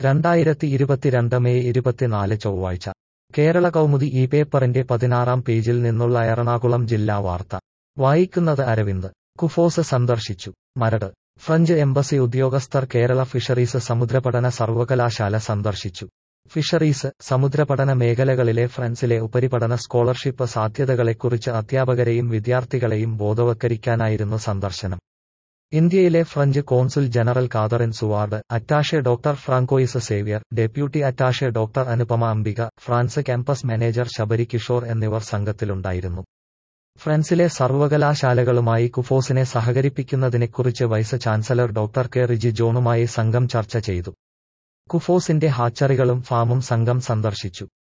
രണ്ടായിരത്തി ഇരുപത്തിരണ്ട് മെയ് ഇരുപത്തിനാല് ചൊവ്വാഴ്ച കേരള കൗമുദി ഈ പേപ്പറിന്റെ പതിനാറാം പേജിൽ നിന്നുള്ള എറണാകുളം ജില്ലാ വാർത്ത വായിക്കുന്നത് അരവിന്ദ് കുഫോസ് സന്ദർശിച്ചു മരട് ഫ്രഞ്ച് എംബസി ഉദ്യോഗസ്ഥർ കേരള ഫിഷറീസ് സമുദ്രപഠന സർവകലാശാല സന്ദർശിച്ചു ഫിഷറീസ് സമുദ്രപഠന മേഖലകളിലെ ഫ്രാൻസിലെ ഉപരിപഠന സ്കോളർഷിപ്പ് സാധ്യതകളെക്കുറിച്ച് അധ്യാപകരെയും വിദ്യാർത്ഥികളെയും ബോധവൽക്കരിക്കാനായിരുന്നു സന്ദർശനം ഇന്ത്യയിലെ French consul general Catherine Suard attache doctor Francois Xavier deputy attache doctor Anupama Ambika France campus manager Sabari Kishore എന്നിവർ സംഘത്തിലുണ്ടായിരുന്നു ഫ്രാൻസിലെ സർവകലാശാലകളുമായി കുഫോസിനെ സഹകരിപ്പിക്കുന്നതിനെക്കുറിച്ച് vice chancellor doctor K Riji ജോണുമായി സംഘം ചർച്ച ചെയ്തു കുഫോസിന്റെ ഹാച്ചറികളും ഫാമും സംഘം സന്ദർശിച്ചു